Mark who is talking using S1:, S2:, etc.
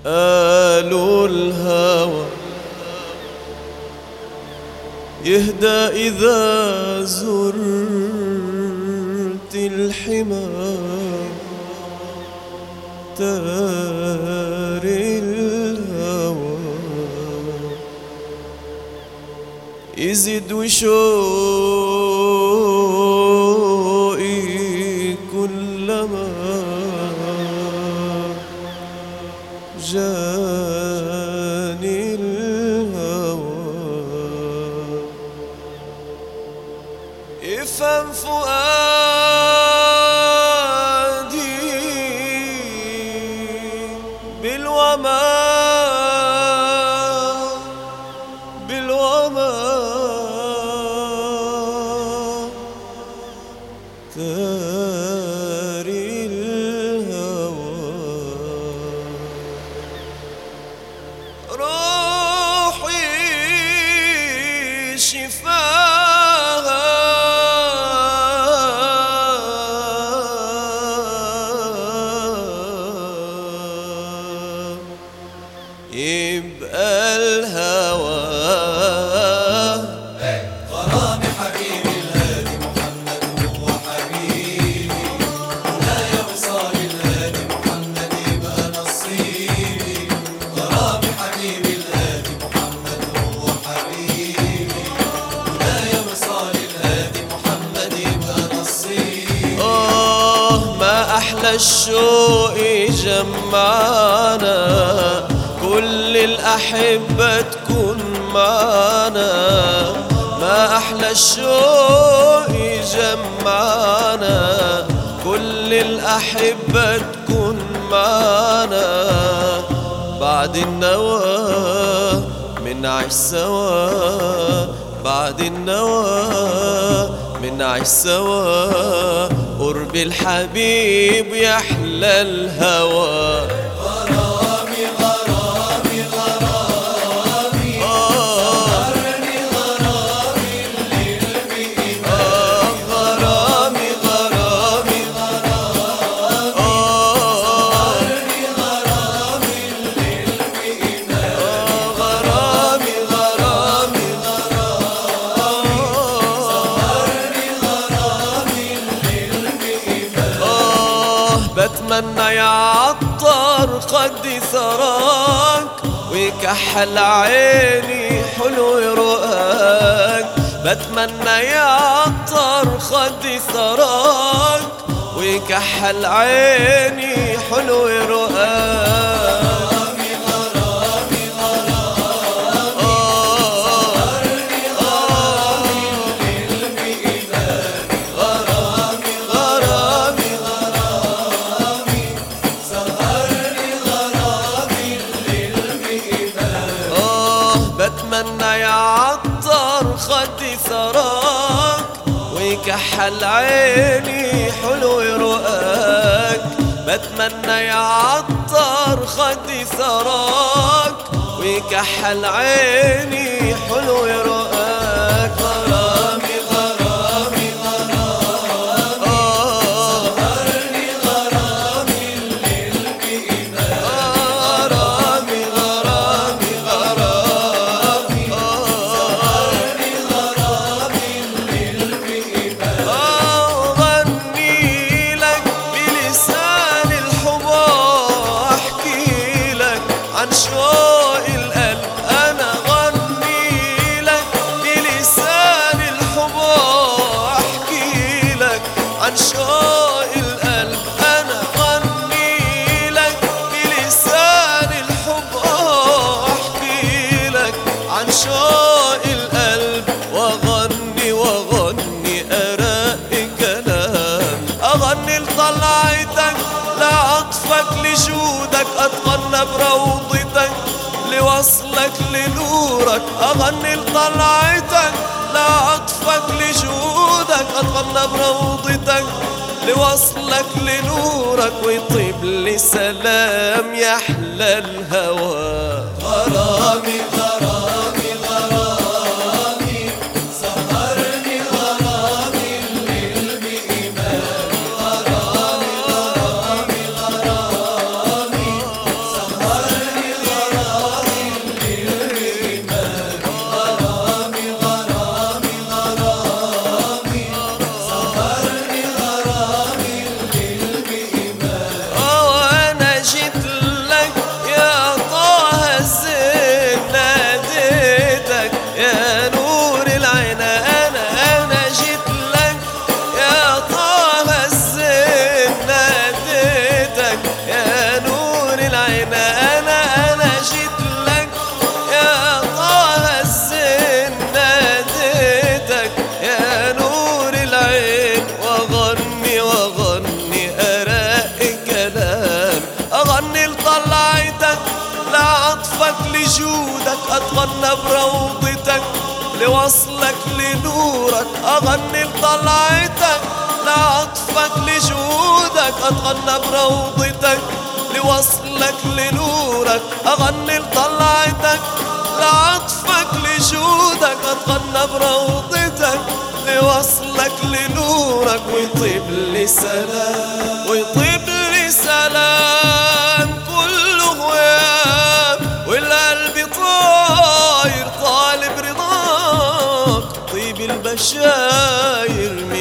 S1: قالوا الهوى يهدى إذا زرت الحمى تاري الهوى يزيد وشوقي كلما جاني الهوى افهم فؤادي بالوما بالوما تاري الهوى روحي شفاها يبقى الهوى
S2: غرامي حبيبي الهادي محمد هو حبيبي لا يا وصال الهادي محمد يبقى نصيبي غرامي حبيبي الهادي محمد هو حبيبي لا يا وصال الهادي محمد يبقى نصيبي
S1: آه ما أحلى الشوق جمعنا كل الأحبة تكون معنا ما أحلى الشوق جمعنا كل الأحبة تكون معنا بعد النوى منعيش سوا بعد النوى منعيش سوا قرب الحبيب يحلى الهوى
S2: غرامي غرامي غرامي سهرني غرامي الليل بإيمان
S1: غرامي غرامي
S2: سهرني غرامي الليل بإيمان
S1: غرامي غرامي
S2: سهرني غرامي الليل بإيمان
S1: آه بتمنى يعطر خدي ثراك ويكحل عيني حلو رؤاك بتمنى يعطر خدي ثراك ويكحل عيني حلو رؤاك غرامي
S2: سهرني غرامي الليل بإيمان
S1: آه بتمنى يعطر خدي ثراك ويكحل عيني حلو رؤاك بتمنى يعطر خدي ثراك ويكحل عيني حلو رؤاك غرامي غرامي غرامي آه
S2: سهرني غرامي الليل بإيمان
S1: غرامي غرامي غرامي
S2: سهرني غرامي الليل بإيمان
S1: أغني لك بلسان الحب أحكي لك عن شوق القلب أنا أغني لك بلسان الحب أحكي لك عن شوق القلب أنا أغني لك بلسان الحب أحكي لك عن شوق القلب وأغني وأغني أرق كلام أغني لطلعتك لعطفك لجودك أتغنى بروضتك لوصلك لنورك أغني لطلعتك لعطفك لجودك أتغنى بروضتك لوصلك لنورك ويطيب لي سلام يحلى الهوى
S2: غرامي غرامي غرامي سهرني غرامي الليل بإيمان غرامي غرامي غرامي سهرني
S1: اتغنى بروضتك لوصلك لنورك اغني لطلعتك لعطفك لجودك اتغنى بروضتك لوصلك لنورك اغني لطلعتك لعطفك لجودك اتغنى بروضتك لوصلك لنورك ويطيب لي سلام ويطيب لي سلام كله غياب والقلب طاير طالب رضاك طيب البشاير